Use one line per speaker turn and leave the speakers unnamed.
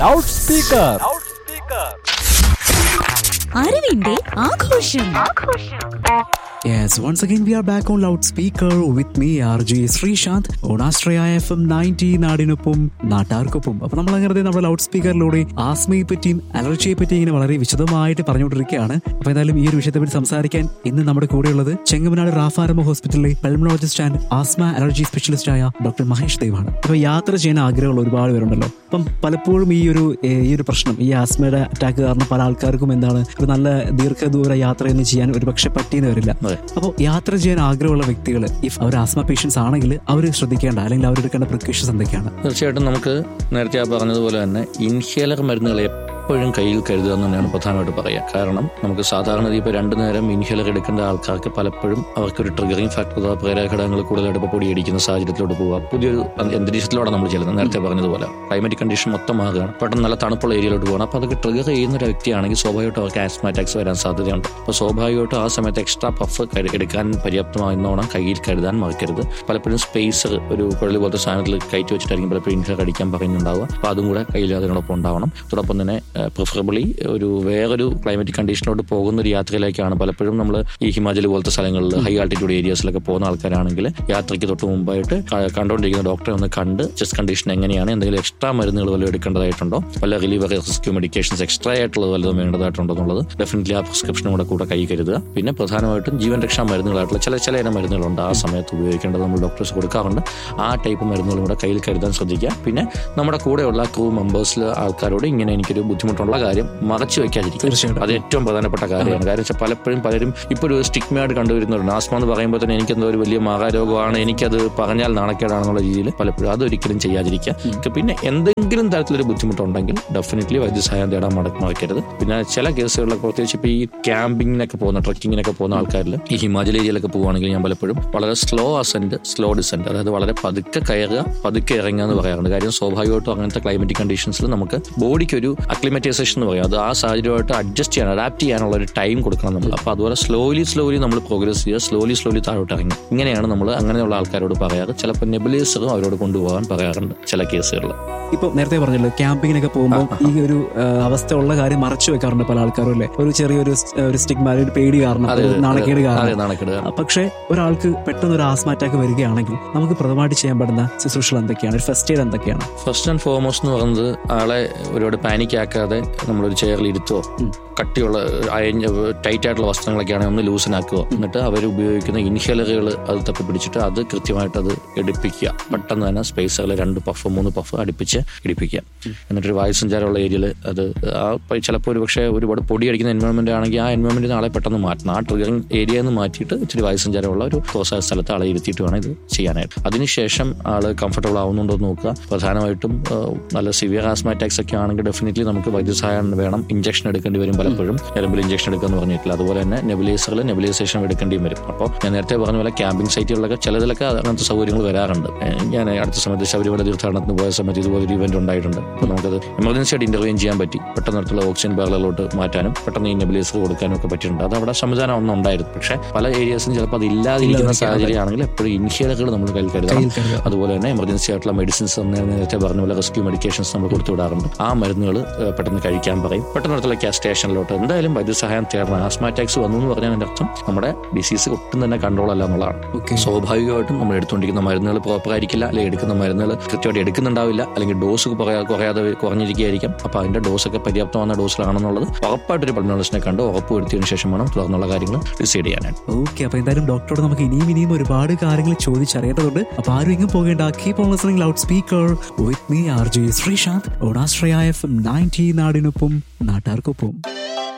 Loud speaker
അറിവിന്റെ ആഘോഷം
Yes, once again we are back on loudspeaker with me RJ Sreesanth on Astraya FM 90 നാടിനൊപ്പം നാട്ടാർക്കൊപ്പം അപ്പൊ നമ്മൾ അങ്ങനെ നമ്മുടെ ലൗഡ് സ്പീക്കറിലൂടെ ആസ്മയെ പറ്റിയും അലർജിയെ പറ്റിയും ഇങ്ങനെ വളരെ വിശദമായിട്ട് പറഞ്ഞുകൊണ്ടിരിക്കുകയാണ് അപ്പൊ എന്തായാലും ഈ ഒരു വിഷയത്തെ പറ്റി സംസാരിക്കാൻ ഇന്ന് നമ്മുടെ കൂടെയുള്ളത് ചെങ്ങമനാട് റാഫാരമ ഹോസ്പിറ്റലിലെ pulmonologist and asthma allergy specialist ആയ ഡോക്ടർ മഹേഷ് ദേവാണ് അപ്പൊ യാത്ര ചെയ്യാൻ ആഗ്രഹമുള്ള ഒരുപാട് പേരുണ്ടല്ലോ അപ്പം പലപ്പോഴും ഈ ഒരു ഏഹ്, ഈ ഒരു പ്രശ്നം ഈ ആസ്മയുടെ അറ്റാക്ക് കാരണം പല ആൾക്കാർക്കും എന്താണ് ഒരു നല്ല ദീർഘദൂര യാത്രയൊന്നും ചെയ്യാൻ ഒരു പക്ഷെ പറ്റിയെന്ന് വരില്ല
അതെ.
അപ്പോൾ യാത്ര ചെയ്യാൻ ആഗ്രഹമുള്ള വ്യക്തികൾ ഇഫ് അവർ ആസ്മ പേഷ്യൻസ് ആണെങ്കിൽ അവർ ശ്രദ്ധിക്കേണ്ട അല്ലെങ്കിൽ അവരെടുക്കേണ്ട പ്രിക്കോഷൻസ് എന്തൊക്കെയാണ്
തീർച്ചയായിട്ടും നമുക്ക് നേരത്തെ ആ പറഞ്ഞതുപോലെ തന്നെ ഇൻഹേലർ മരുന്നുകൾ എപ്പോഴും കയ്യിൽ കരുതുക എന്ന് തന്നെയാണ് പ്രധാനമായിട്ട് പറയുക കാരണം നമുക്ക് സാധാരണ ഇപ്പോൾ രണ്ടു നേരം ഇൻഹേലർ എടുക്കേണ്ട ആൾക്കാർക്ക് പലപ്പോഴും അവർക്കൊരു ട്രിഗറിങ് ഫാക്ടർ അഥവാ പ്രേരഘടകങ്ങൾ കൂടുതലായിട്ട് ഇപ്പോൾ പൊടിയടിക്കുന്ന സാഹചര്യത്തിലോട്ട് പോവുക പുതിയൊരു അന്തരീക്ഷത്തിലൂടെ നമ്മൾ ചെല്ലുന്നത് നേരത്തെ പറഞ്ഞതുപോലെ ക്ലൈമറ്റ് കണ്ടീഷൻ മൊത്തം മാറുകയാണ് പെട്ടെന്ന് നല്ല തണുപ്പുള്ള ഏരിയയിലോട്ട് പോകണം അപ്പോൾ അതൊക്കെ ട്രിഗർ ചെയ്യുന്ന ഒരു വ്യക്തിയാണെങ്കിൽ സ്വാഭാവികമായിട്ടും അവർക്ക് ആസ്മ അറ്റാക്സ് വരാൻ സാധ്യതയുണ്ട് അപ്പോൾ സ്വാഭാവികമായിട്ടും ആ സമയത്ത് എക്സ്ട്രാ പഫ് എടുക്കാൻ പര്യാപ്തമാകുന്നോണം കയ്യിൽ കരുതാൻ മറക്കരുത് പലപ്പോഴും സ്പേസർ ഒരു കുഴൽ പോലത്തെ സാധനത്തിൽ കയറ്റി വെച്ചിട്ടായിരിക്കും പലപ്പോഴും ഇൻഹേലർ അടിക്കാൻ പറയുന്നുണ്ടാവുക അപ്പോൾ അതും കൂടെ കയ്യിൽ അതിനോടൊപ്പം ഉണ്ടാവണം അതോടൊപ്പം തന്നെ പ്രിഫറബിളി ഒരു വേറൊരു ക്ലൈമറ്റ് കണ്ടീഷനിലോട്ട് പോകുന്ന ഒരു യാത്രയിലേക്കാണ് പലപ്പോഴും നമ്മൾ ഈ ഹിമാചൽ പോലത്തെ സ്ഥലങ്ങളിൽ ഹൈ ആൾട്ടിറ്റ്യൂഡ് ഏരിയാസിലൊക്കെ പോകുന്ന ആൾക്കാരാണെങ്കിൽ യാത്രയ്ക്ക് തൊട്ട് മുമ്പായിട്ട് ക- കണ്ടുകൊണ്ടിരിക്കുന്ന ഡോക്ടറെ ഒന്ന് കണ്ട് ചെസ്റ്റ് കണ്ടീഷൻ എങ്ങനെയാണ് എന്തെങ്കിലും എക്സ്ട്രാ മരുന്നുകൾ വല്ലതും എടുക്കേണ്ടതായിട്ടുണ്ടോ വല്ല റിലീവർ റെസ്ക്യൂ മെഡിക്കേഷൻസ് എക്സ്ട്രാ ആയിട്ടുള്ളത് വല്ലതും വേണ്ടതായിട്ടുണ്ടോ എന്നുള്ളത് ഡെഫിനറ്റ്ലി ആ പ്രിസ്ക്രിപ്ഷനും കൂടെ കൂടെ കൈ കരുതുക പിന്നെ പ്രധാനമായിട്ടും ജീവൻ രക്ഷാ മരുന്നുകളായിട്ടുള്ള ചില ചില ഇനം മരുന്നുകളുണ്ട് ആ സമയത്ത് ഉപയോഗിക്കേണ്ടത് നമ്മൾ ഡോക്ടേഴ്സ് കൊടുക്കാറുണ്ട് ആ ടൈപ്പ് മരുന്നുകളും കൂടെ കയ്യിൽ കരുതാൻ ശ്രദ്ധിക്കുക പിന്നെ നമ്മുടെ കൂടെയുള്ള ക്രൂ മെമ്പേഴ്സിൽ ആൾക്കാരോട് ഇങ്ങനെ എനിക്കൊരു ബുദ്ധിമുട്ടുള്ള കാര്യം മറച്ചു വെക്കാതിരിക്കും
തീർച്ചയായിട്ടും.
അത് ഏറ്റവും പ്രധാനപ്പെട്ട കാര്യമാണ് കാര്യം വെച്ചാൽ പലപ്പോഴും പലരും ഇപ്പോൾ ഒരു സ്റ്റിഗ്മയായിട്ട് കണ്ടുവരുന്നുണ്ട് ആസ്മ എന്ന് പറയുമ്പോൾ തന്നെ എനിക്കെന്തോ ഒരു വലിയ മഹാരോഗമാണ് എനിക്കത് പറഞ്ഞാൽ നാണക്കേടാണെന്നുള്ള രീതിയിൽ പലപ്പോഴും അതൊരിക്കലും ചെയ്യാതിരിക്കുക പിന്നെ എന്തെങ്കിലും തരത്തിലൊരു ബുദ്ധിമുട്ടുണ്ടെങ്കിൽ ഡെഫിനറ്റ്ലി വൈദ്യസഹായം തേടാൻ മടക്കി മറക്കരുത് പിന്നെ ചില കേസുകളിലൊക്കെ പ്രത്യേകിച്ച് ഇപ്പോൾ ഈ ക്യാമ്പിങ്ങിനൊക്കെ പോകുന്ന ട്രക്കിങ്ങിനൊക്കെ പോകുന്ന ആൾക്കാരിൽ ഈ ഹിമാചൽ ഏരിയയിലൊക്കെ പോകുവാണെങ്കിൽ ഞാൻ പലപ്പോഴും വളരെ സ്ലോ അസെന്റ് സ്ലോ ഡിസെന്റ് അതായത് വളരെ പതുക്കെ കയറുക പതുക്കെ ഇറങ്ങുക എന്ന് പറയാറുണ്ട് കാര്യം സ്വാഭാവികമായിട്ടും അങ്ങനത്തെ ക്ലൈമറ്റിക് കണ്ടീഷൻസിൽ നമുക്ക് ബോഡിക്ക് ഒരു അക്ലിമറ്റൈസേഷൻ എന്ന് പറയും അത് ആ സാഹചര്യമായിട്ട് അഡ്ജസ്റ്റ് ചെയ്യാൻ അഡാപ്റ്റ് ചെയ്യാനുള്ള ഒരു ടൈം കൊടുക്കണം നമ്മൾ അപ്പോൾ അതുപോലെ സ്ലോലി സ്ലോലി നമ്മൾ പ്രോഗ്രസ് ചെയ്യുക സ്ലോലി സ്ലോലി താഴോട്ട് ഇറങ്ങി ഇങ്ങനെയാണ് നമ്മൾ അങ്ങനെയുള്ള ആൾക്കാരോട് പറയാറ് ചിലപ്പോൾ നെബുലേസറും അവരോട് കൊണ്ടുപോകാൻ പറയാറുണ്ട് ചില കേസുകളിൽ
ഇപ്പൊ നേരത്തെ പറഞ്ഞല്ലോ ക്യാമ്പിങ്ങിനൊക്കെ പോകുമ്പോൾ ഈ ഒരു ആ, അവസ്ഥ ഉള്ള കാര്യം മറച്ചു വെക്കാറുണ്ട് പല ആൾക്കാരും അല്ലേ ഒരു ചെറിയൊരു സ്- ഒരു സ്റ്റിഗ്മ ഒരു പേടി കാരണം
അതെ,
ഒരു
അതെ,
നാണക്കേട്
അതെ
കാരണം
നാണക്കേട്
ആ, പക്ഷേ ഒരാൾക്ക് പെട്ടെന്ന് ഒരു ആസ്മ അറ്റാക്ക് വരികയാണെങ്കിൽ നമുക്ക് പ്രഥമമായിട്ട് ചെയ്യാൻ പറ്റുന്ന ശുശ്രൂഷകൾ എന്തൊക്കെയാണ് ഒരു ഫസ്റ്റ് എയ്ഡ് എന്തൊക്കെയാണ്
ഫസ്റ്റ് ആൻഡ് ഫോർമോസ്റ്റ് എന്ന് പറയുന്നത് ആളെ ഒരുപാട് പാനിക് ആക്കാതെ നമ്മളൊരു ചെയറിൽ ഇരുത്തോ കട്ടിയുള്ള അയഞ്ഞ ടൈറ്റ് ആയിട്ടുള്ള വസ്ത്രങ്ങളൊക്കെ ആണെങ്കിൽ ഒന്ന് ലൂസനാക്കുക എന്നിട്ട് അവർ ഉപയോഗിക്കുന്ന ഇൻഹേലറുകൾ അത് തപ്പി പിടിച്ചിട്ട് അത് കൃത്യമായിട്ട് അത് എടുപ്പിക്കുക പെട്ടെന്ന് തന്നെ സ്പേസുകൾ രണ്ട് പഫ് മൂന്ന് പഫ് അടുപ്പിച്ച് ഇടിപ്പിക്കുക എന്നിട്ടൊരു വായുസഞ്ചാരമുള്ള ഏരിയയിൽ അത് ആ ചിലപ്പോൾ ഒരു പക്ഷേ ഒരുപാട് പൊടി അടിക്കുന്ന എൻവയോൺമെന്റ് ആണെങ്കിൽ ആ എൻവയോൺമെന്റിൽ ആളെ പെട്ടെന്ന് മാറ്റണം ആ ട്രിഗറിങ് ഏരിയയിൽ നിന്ന് മാറ്റിയിട്ട് ഇച്ചിരി വായുസഞ്ചാരമുള്ള ഒരു തുറസായ സ്ഥലത്ത് ആളെ ഇരുത്തിയിട്ട് വേണം ഇത് ചെയ്യാനായിട്ട് അതിനുശേഷം ആള് കംഫർട്ടബിൾ ആവുന്നുണ്ടോ എന്ന് നോക്കുക പ്രധാനമായിട്ടും ആ, നല്ല സിവിയർ ആസ്മ അറ്റാക്സ് ഒക്കെ ആണെങ്കിൽ ഡെഫിനറ്റ്ലി നമുക്ക് വൈദ്യസഹായം വേണം ഇഞ്ചക്ഷൻ എടുക്കേണ്ടി വരും പലപ്പോഴും ഞരമ്പിൽ ഇഞ്ചക്ഷൻ എടുക്കാന്ന് പറഞ്ഞിട്ടില്ല അതുപോലെ തന്നെ നെബുലൈസറിൽ നെബുലൈസേഷൻ എടുക്കേണ്ടിയും വരും അപ്പോൾ ഞാൻ നേരത്തെ പറഞ്ഞ പോലെ ക്യാമ്പിംഗ് സൈറ്റുകളിലൊക്കെ ചിലതിലൊക്കെ അങ്ങനത്തെ സൗകര്യങ്ങൾ വരാറുണ്ട് ഏ, ഞാൻ അടുത്ത സമയത്ത് ശബരിമല തീർത്ഥാടനത്തിന് പോയ സമയത്ത് ഇതുപോലെ ഒരു ഇവന്റ് ഉണ്ടായിട്ടുണ്ട് അപ്പോൾ നമുക്കത് എമർജൻസി ആയിട്ട് ഇന്റർവ്യൂ ചെയ്യാൻ പറ്റി പെട്ടെന്ന് അടുത്തുള്ള ഓക്സിജൻ ബാരലിലോട്ട് മാറ്റാനും പെട്ടെന്ന് ഈ നെബുലൈസർ കൊടുക്കാനും ഒക്കെ പറ്റിയിട്ടുണ്ട് അത് അവിടെ സംവിധാനം ഒന്നും ഉണ്ടായിരുന്നു പക്ഷേ പല ഏരിയസിലും ചിലപ്പോൾ അത് ഇല്ലാതിരിക്കുന്ന
ഇല്ലാതിരിക്കുക, അതെ.
സാഹചര്യമാണെങ്കിൽ എപ്പോഴും ഇൻഹേലറുകൾ നമ്മൾ കയ്യിൽ കരുതണം
കയ്യിൽ കരുതുക.
അതുപോലെ തന്നെ എമർജൻസി ആയിട്ടുള്ള മെഡിസിൻസ് നേരത്തെ പറഞ്ഞ പോലെ റെസ്ക്യൂ മെഡിക്കേഷൻസ് നമ്മൾ കൊടുത്തു വിടാറുണ്ട് ആ മരുന്നുകൾ പെട്ടെന്ന് കഴിക്കാൻ പറയും പെട്ടെന്ന് അടുത്തുള്ള ക്യാ സ്റ്റേഷനിലോട്ട് എന്തായാലും വൈദ്യസഹായം തേടണം ആസ്മ അറ്റാക്സ് വന്നു എന്ന് പറഞ്ഞാൽ അതിന്റെ അർത്ഥം നമ്മുടെ ഡിസീസ് ഒട്ടും തന്നെ കൺട്രോൾ അല്ല എന്നുള്ളതാണ്
ഓക്കെ
സ്വാഭാവികമായിട്ടും നമ്മൾ എടുത്തുകൊണ്ടിരിക്കുന്ന മരുന്നുകൾ പ്രോപ്പർ ആയിരിക്കില്ല അല്ലെങ്കിൽ എടുക്കുന്ന മരുന്നുകൾ കൃത്യമായിട്ട് എടുക്കുന്നുണ്ടാവില്ല അല്ലെങ്കിൽ ഡോസ് കുറയാ- കുറയാതെ കുറഞ്ഞിരിക്കുകയായിരിക്കും അപ്പോൾ അതിന്റെ ഡോസ് ഒക്കെ പര്യാപ്തമായ ഡോസിലാണെന്നുള്ളത് ഉറപ്പായിട്ടൊരു പൾമോളജിസ്റ്റിനെ കണ്ട് ഉറപ്പ് വരുത്തിയതിനു ശേഷം വേണം തുടർന്നുള്ള കാര്യങ്ങൾ ഡിസൈഡ് ചെയ്യാനായിട്ട്
ഓക്കെ അപ്പൊ എന്തായാലും ഡോക്ടറോട് നമുക്ക് ഇനിയും ഇനിയും ഒരുപാട് കാര്യങ്ങൾ ചോദിച്ചറിയേണ്ടതുണ്ട് അപ്പൊ ആരും എങ്ങും പോകേണ്ട keep on listening loud speaker with me R J Sreesanth ഓണാശ്രയ എഫ് നയൻറ്റി നാടിനൊപ്പം നാട്ടാർക്കൊപ്പം